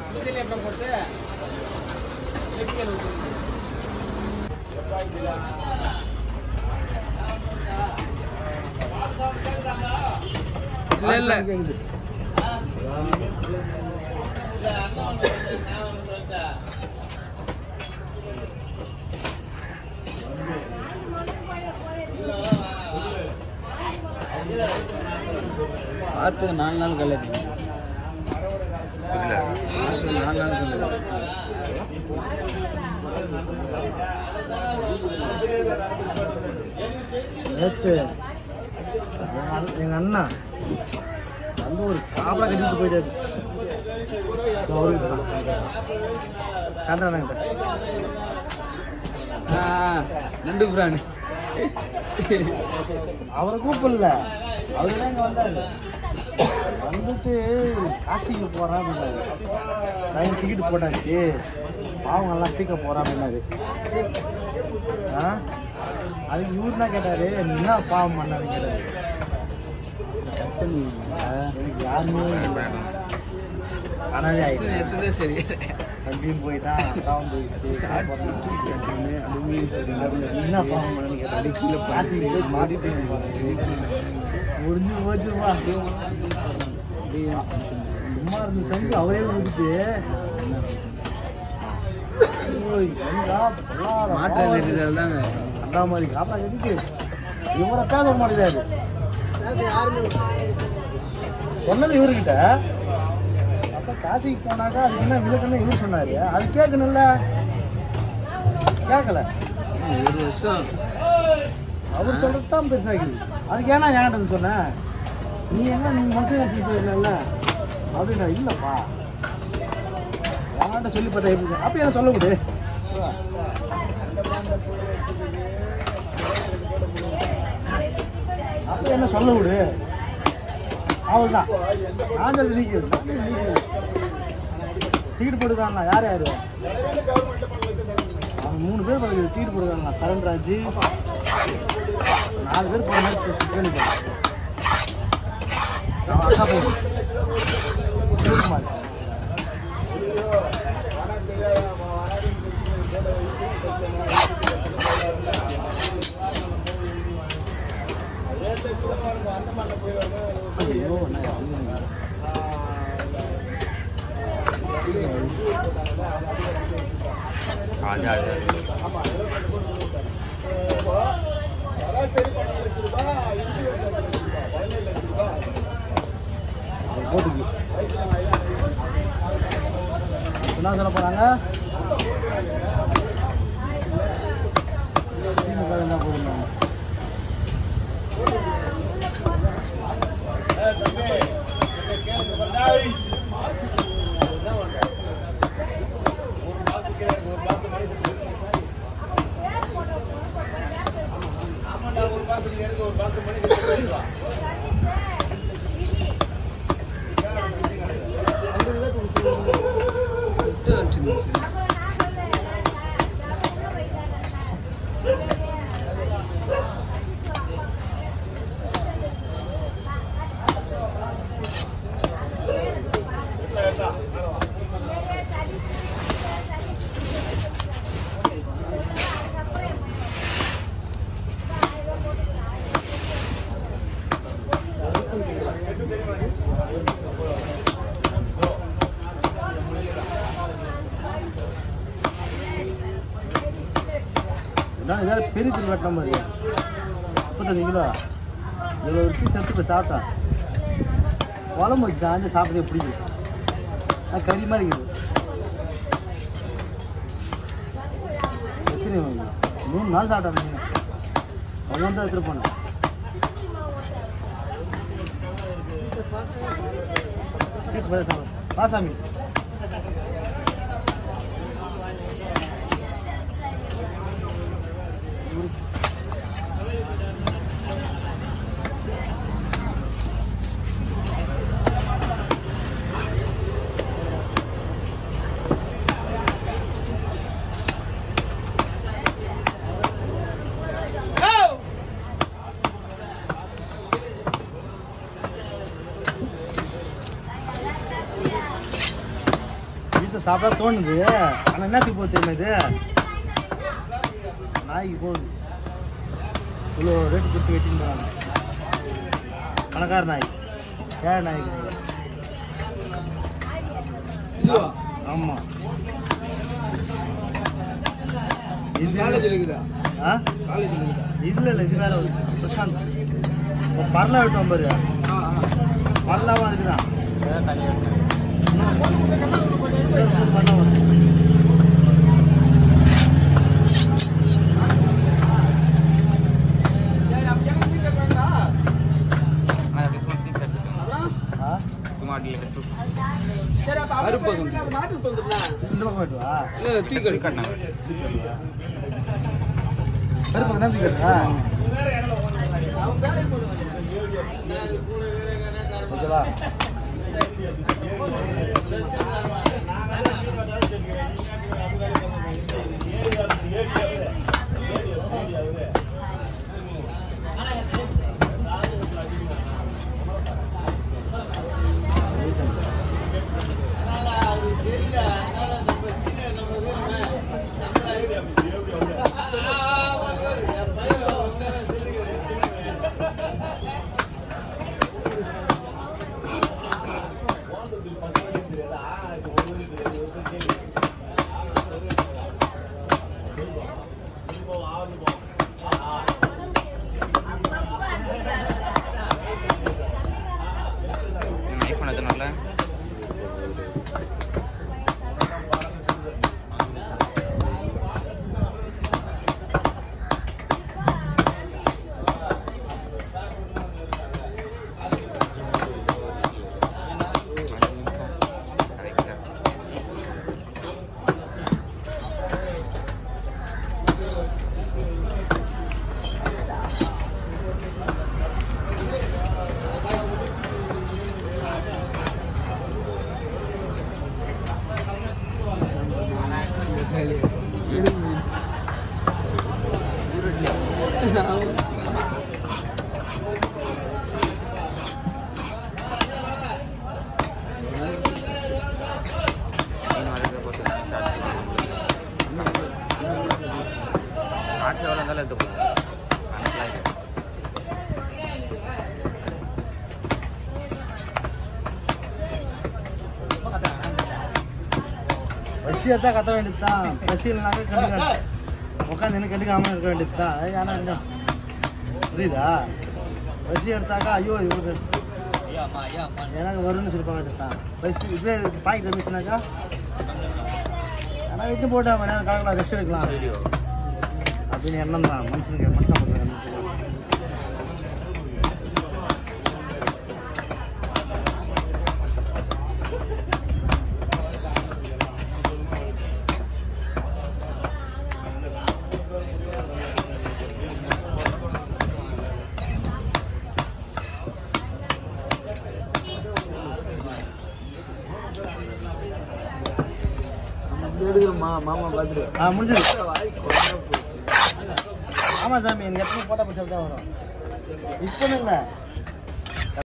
இல்ல இல்ல கேக்குது வாரத்துக்கு நாலு நாள் கல்யாணம் வாரத்துக்கு நாலு நாள் கல்யாணம் நேற்று எங்க அண்ண- எங்க அண்ணா வந்து ஒரு காபா கட்டிட்டு போயிட்டாரு அவருக்கு சாந்தாண்ணா ஆ, நண்டு பிராணி அவரை கூப்பிடல அவரு தான் இங்க வந்தாரு வந்துட்டு காசிக்கு போறான் அப்படின்னாரு ட்ரெயின் டிக்கெட் போட்டாச்சு பாவம் நல்லா தீக்க போறான் அப்படின்னாரு ஆ அதுக்கு இவரு என்ன கேட்டாரு நீ என்ன பாவம் பண்ணாரு கேட்டாரு எனக்கு யாருமே இல்லை. அனாதை ஆயிட்டேன் எத்தனை சரி தம்பியும் போயிட்டான் அக்காவும் போயிடுச்சு என்ன பாவம் பண்ணு கேட்டாரு காசிக்கு போய் மாட்டிட்டு முடிஞ்சு போச்சுப்பா சும்மா இருந்து செஞ்சு அவரே முடிச்சு மாற்றம் தெரியுதல் தாங்க அந்த மாதிரி காப்பா கட்டிட்டு இவரை பேச மாட்டேங்கிறாரு சொன்னது இவர்கிட்ட அப்ப காசிக்கு போனாக்கா அதுக்கு என்ன விளக்குன்னு இவர் சொன்னாரு அது கேட்கணும்ல கேட்கல ஒரு வருஷம் அவர் சொல்றது தான் பெருசாகி அதுக்கு ஏன்னா என்கிட்ட வந்து சொன்ன நீ என்ன நீ மனசு வச்சுட்டு போயிருந்தல அப்படின்னா இல்லப்பா என்கிட்ட சொல்லி பார்த்தா எப்படி அப்ப என்ன சொல்ல விடு அப்ப என்ன சொல்ல விடு அவள்தான் நான் சொல்லி நீக்கிறது டிக்கெட் போட்டுக்காங்களா யார் யாரு அவங்க மூணு பேர் பதில் டிக்கெட் போட்டுக்காங்களா சரண்ராஜ் நாலு பேர் போன மாதிரி கேள்வி அவன் அக்கா பையன் சிவகுமார் ஐயோ, என்ன அழுகுறீங்க? அது போட்டுக்கு. என்ன சொல்ல போறாங்க திமுக என்ன போடுறாங்க விட்டு வச்சுக்கணும் சரி இதான் இதால பெரிய திரு வெட்டின மாதிரி முப்பத்தஞ்சு கிலோ இவ்வளோ ஒரு பீஸ் எடுத்து போய் சாப்பிட்டேன் குழம்பு வச்சு தான் சாப்பிட்டதே பிடிக்கும் அது கறி மாதிரி இருக்குது எத்தனை வாங்கி? மூணு நாள் சாப்பிட்டேன் அவங்க தான் எடுத்துட்டு போனேன் பீஸ் பார்த்து சாப்பிடு. வா சாமி வந்து சாப்பிட தோணுது ஆனா என்னத்துக்கு போகுது தெரியுமா இது நாய்க்கு போகுது இவ்வளோ ரேட்டு கொடுத்து வெட்டின்னு போறாங்க பணக்கார நாய் ஏழை நாய் கிடையாது இதுவா ஆமா இது காலேஜ் இருக்குதா ஆ காலேஜ் இருக்குதா இல்ல இல்ல இது வேற ஒரு பிரசாந்த் இப்போ பரல விட்டோம் பாரு ஆ ஆ பரலாவும் அதுக்குதான் இன்னொரு பரல வரும். ஆ? அறுப்பகம் இந்த பக்கம் போயிட்டு வா இல்ல தூக்கி கட்டினா கருப்பங்க தான் தூக்கிடுறா ஓகேவா ஐஃபோன் எத்தனால ஆட்சி எவ்வளோ இருந்தாலும் எடுத்துக்கலாம் பசி எடுத்தா கத்த வேண்டியதுதான் பசி இல்லைனாக்க கண்டுக்க உட்காந்து என்ன கண்டுக்காம இருக்க வேண்டியதுதான் அது ஆனா என்ன புரியுதா பசி எடுத்தாக்கா ஐயோ இவருக்கு எனக்கு வரும்னு சொல்லி பார்க்க வேண்டியதுதான் பசி இதே பாக்கெட் இருந்துச்சுனாக்கா ஆனால் விட்டு போட்டு அவன் நேரம் கலக்கலாம் ரெஸ்ட் எடுக்கலாம் அப்படின்னு எண்ணம் தான் மனுஷனுக்கு மனுஷன் பண்ணுற எண்ணம் எடுக்கிறோமா மாமா பார்த்துட்டு ஆ முடிஞ்சது வாய் குறைஞ்சா போச்சு ஆமாம் சாமி எனக்கு எத்தனை போட்டா பிடிச்சா தான் வரும் இப்போ இல்லை